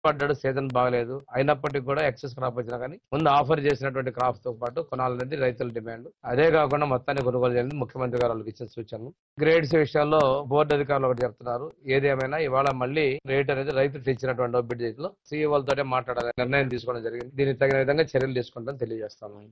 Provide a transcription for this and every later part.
పడ్డాడు సీజన్ బాగలేదు అయినప్పటికీ కూడా ఎక్సెస్ క్రాప్ వచ్చినా కానీ ముందు ఆఫర్ చేసినటువంటి క్రాప్ తో పాటు కొనాలనేది రైతుల డిమాండ్ అదే కాకుండా మొత్తాన్ని కొనుగోలు చేయాలని ముఖ్యమంత్రి గారు వాళ్ళకి ఇచ్చిన సూచనలు గ్రేడ్స్ విషయాల్లో బోర్డు అధికారులు ఒకటి చెప్తున్నారు ఏదేమైనా ఇవాళ మళ్ళీ రేట్ అనేది రైతులు ఇచ్చినటువంటి ఒబిడ్ లో సీఈఓలతోనే మాట్లాడాలని నిర్ణయం తీసుకోవడం జరిగింది దీనికి తగిన విధంగా చర్యలు తీసుకుంటామని తెలియజేస్తాను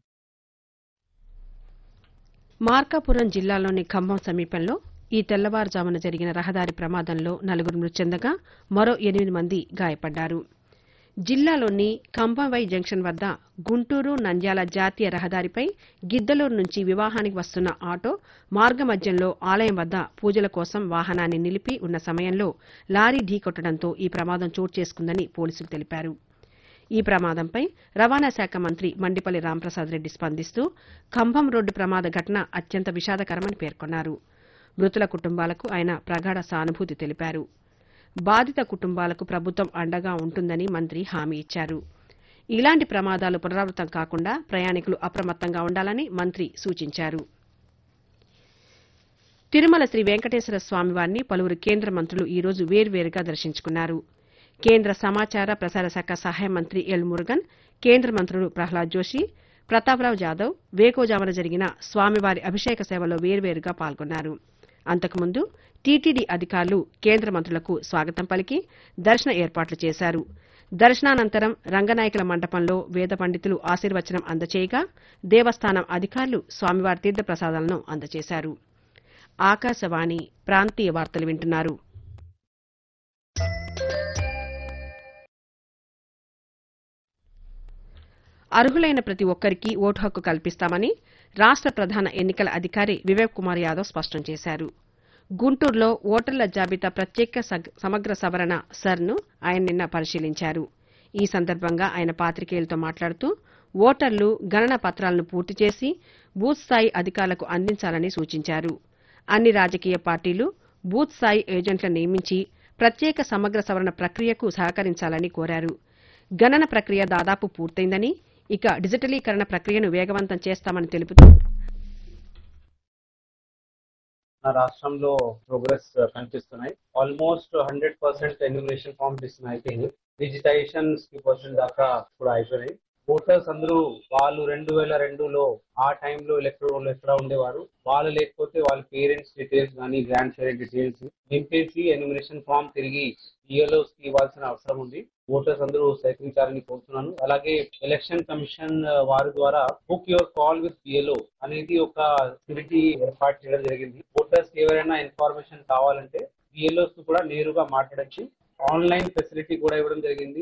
మార్కాపురం జిల్లాలోని ఖమ్మం సమీపంలో ఈ తెల్లవారుజామున జరిగిన రహదారి ప్రమాదంలో నలుగురు మృతి చెందగా మరో ఎనిమిది మంది గాయపడ్డారు జిల్లాలోని కంభంవై జంక్షన్ వద్ద గుంటూరు నంద్యాల జాతీయ రహదారిపై గిద్దలూరు నుంచి వివాహానికి వస్తున్న ఆటో మార్గమధ్యంలో ఆలయం వద్ద పూజల కోసం వాహనాన్ని నిలిపి ఉన్న సమయంలో లారీ ఢీకొట్టడంతో ఈ ప్రమాదం చోటు చేసుకుందని పోలీసులు తెలిపారు ఈ ప్రమాదంపై రవాణా శాఖ మంత్రి మండిపల్లి రాంప్రసాద్ రెడ్డి స్పందిస్తూ ఖమ్మం రోడ్డు ప్రమాద ఘటన అత్యంత విషాదకరమని పేర్కొన్నారు మృతుల కుటుంబాలకు ఆయన ప్రగాఢ సానుభూతి తెలిపారు బాధిత కుటుంబాలకు ప్రభుత్వం అండగా ఉంటుందని మంత్రి హామీ ఇచ్చారు ఇలాంటి ప్రమాదాలు పునరావృతం కాకుండా ప్రయాణికులు అప్రమత్తంగా ఉండాలని మంత్రి సూచించారు తిరుమల శ్రీ వెంకటేశ్వర స్వామివారిని పలువురు కేంద్ర మంత్రులు ఈ రోజు వేర్వేరుగా దర్శించుకున్నారు కేంద్ర సమాచార ప్రసార శాఖ సహాయ మంత్రి ఎల్ మురుగన్ కేంద్ర మంత్రులు ప్రహ్లాద్ జోషి ప్రతాప్రావు జాదవ్ వేకోజామున జరిగిన స్వామివారి అభిషేక సేవలో వేర్వేరుగా పాల్గొన్నారు అంతకుముందు టీటీడీ అధికారులు కేంద్ర మంత్రులకు స్వాగతం పలికి దర్శన ఏర్పాట్లు చేశారు దర్శనానంతరం రంగనాయకుల మండపంలో వేద పండితులు ఆశీర్వచనం అందచేయగా దేవస్థానం అధికారులు స్వామివారి తీర్థప్రసాదాలను అందజేశారు ఆకాశవాణి ప్రాంతీయ వార్తలు వింటున్నారు అర్హులైన ప్రతి ఒక్కరికి ఓటు హక్కు కల్పిస్తామని రాష్ట ప్రధాన ఎన్నికల అధికారి వివేక్ కుమార్ యాదవ్ స్పష్టం చేశారు గుంటూరులో ఓటర్ల జాబితా ప్రత్యేక సగ్- సమగ్ర సవరణ సర్ను ఆయన నిన్న పరిశీలించారు ఈ సందర్భంగా ఆయన పాతికేయులతో మాట్లాడుతూ ఓటర్లు గణన పత్రాలను పూర్తి చేసి బూత్ స్థాయి అధికారులకు అందించాలని సూచించారు అన్ని రాజకీయ పార్టీలు బూత్ స్థాయి ఏజెంట్లను నియమించి ప్రత్యేక సమగ్ర సవరణ ప్రక్రియకు సహకరించాలని కోరారు గణన ప్రక్రియ దాదాపు పూర్తయిందని ఇక డిజిటలీకరణ ప్రక్రియను వేగవంతం చేస్తామని తెలుపుతూ మన రాష్ట్రంలో ప్రోగ్రెస్ కనిపిస్తున్నాయి almost hundred percent enumeration competition అయిపోయింది డిజిటైజేషన్ ఫిఫ్టీ పర్సెంట్ దాకా కూడా అయిపోయినాయి ఓటర్స్ అందరూ వాళ్ళు రెండు వేల రెండులో ఆ టైంలో ఎలక్ట్రల్ రోల్ ఎక్కడ ఉండేవారు వాళ్ళు లేకపోతే వాళ్ళ పేరెంట్స్ డీటెయిల్స్ కానీ గ్రాండ్ పేరెంట్ డీటెయిల్స్ నింపేసి ఎన్యూమరేషన్ ఫామ్ తిరిగి ఈఎల్ఓస్ కి ఇవ్వాల్సిన అవసరం ఉంది ఓటర్స్ అందరూ సేకరించాలని కోరుతున్నాను అలాగే ఎలక్షన్ కమిషన్ వారి ద్వారా book your call with BLO అనేది ఒక ఫెసిలిటీ ఏర్పాటు చేయడం జరిగింది ఓటర్స్ ఎవరైనా ఇన్ఫర్మేషన్ కావాలంటే బిఎల్ఓస్ కూడా నేరుగా మాట్లాడచ్చు ఆన్లైన్ ఫెసిలిటీ కూడా ఇవ్వడం జరిగింది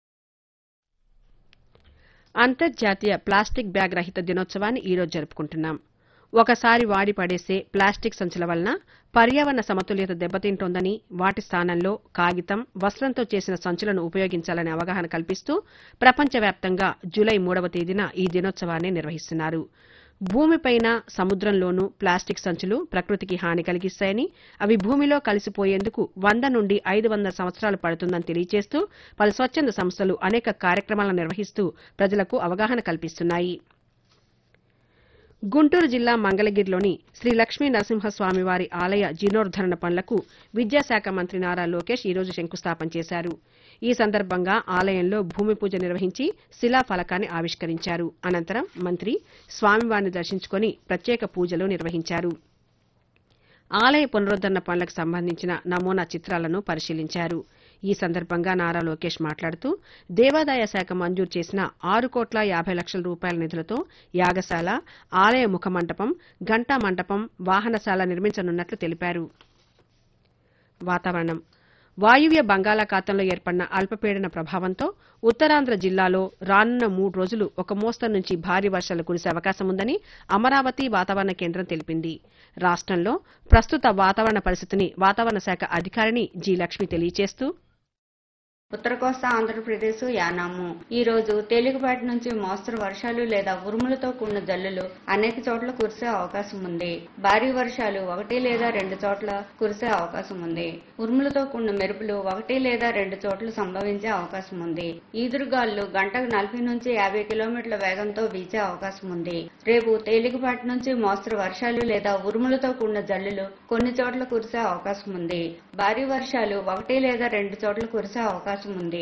అంతర్జాతీయ ప్లాస్టిక్ బ్యాగ్ రహిత దినోత్సవాన్ని ఈ రోజు జరుపుకుంటున్నాం ఒకసారి వాడి పడేసే ప్లాస్టిక్ సంచుల వలన పర్యావరణ సమతుల్యత దెబ్బతింటోందని వాటి స్థానంలో కాగితం వస్త్రంతో చేసిన సంచులను ఉపయోగించాలనే అవగాహన కల్పిస్తూ ప్రపంచవ్యాప్తంగా జూలై మూడవ తేదీన ఈ దినోత్సవాన్ని నిర్వహిస్తున్నారు భూమిపైన సముద్రంలోనూ ప్లాస్టిక్ సంచులు ప్రకృతికి హాని కలిగిస్తాయని అవి భూమిలో కలిసిపోయేందుకు వంద నుండి ఐదు వందల సంవత్సరాలు పడుతుందని తెలియజేస్తూ పలు స్వచ్ఛంద సంస్థలు అనేక కార్యక్రమాలను నిర్వహిస్తూ ప్రజలకు అవగాహన కల్పిస్తున్నాయి గుంటూరు జిల్లా మంగళగిరిలోని శ్రీ లక్ష్మీ నరసింహస్వామివారి ఆలయ జీర్ణోద్ధరణ పనులకు విద్యాశాఖ మంత్రి నారా లోకేష్ ఈ రోజు శంకుస్థాపన చేశారు ఈ సందర్భంగా ఆలయంలో భూమి పూజ నిర్వహించి శిలా ఫలకాన్ని ఆవిష్కరించారు అనంతరం మంత్రి స్వామివారిని దర్శించుకుని ప్రత్యేక పూజలు నిర్వహించారు ఆలయ పునరుద్దరణ పనులకు సంబంధించిన నమూనా చిత్రాలను పరిశీలించారు ఈ సందర్భంగా నారా లోకేష్ మాట్లాడుతూ దేవాదాయ శాఖ మంజూరు చేసిన ఆరు కోట్ల యాభై లక్షల రూపాయల నిధులతో యాగశాల ఆలయ ముఖ మంటపం ఘంటా మంటపం వాహనశాల నిర్మించనున్నట్లు తెలిపారు వాతావరణం వాయువ్య బంగాళాఖాతంలో ఏర్పడిన అల్పపీడన ప్రభావంతో ఉత్తరాంధ్ర జిల్లాలో రానున్న మూడు రోజులు ఒక మోస్తరు నుంచి భారీ వర్షాలు కురిసే అవకాశం ఉందని అమరావతి వాతావరణ కేంద్రం తెలిపింది రాష్ట్రంలో ప్రస్తుత వాతావరణ పరిస్థితిని వాతావరణ శాఖ అధికారిని జి లక్ష్మి తెలియజేస్తూ ఉత్తర కోస్తా ఆంధ్రప్రదేశ్ యానాము ఈ రోజు తేలికపాటి నుంచి మోస్తరు వర్షాలు లేదా ఉరుములతో కూడిన జల్లులు అనేక చోట్ల కురిసే అవకాశం ఉంది భారీ వర్షాలు ఒకటి లేదా రెండు చోట్ల కురిసే అవకాశం ఉంది ఉరుములతో కూడిన మెరుపులు ఒకటి లేదా రెండు చోట్ల సంభవించే అవకాశం ఉంది ఈదురుగాలు గంటకు నలభై నుంచి యాభై కిలోమీటర్ల వేగంతో వీచే అవకాశం ఉంది రేపు తేలికపాటి నుంచి మోస్తరు వర్షాలు లేదా ఉరుములతో కూడిన జల్లులు కొన్ని చోట్ల కురిసే అవకాశం ఉంది భారీ వర్షాలు ఒకటి లేదా రెండు చోట్ల కురిసే అవకాశం ఉంది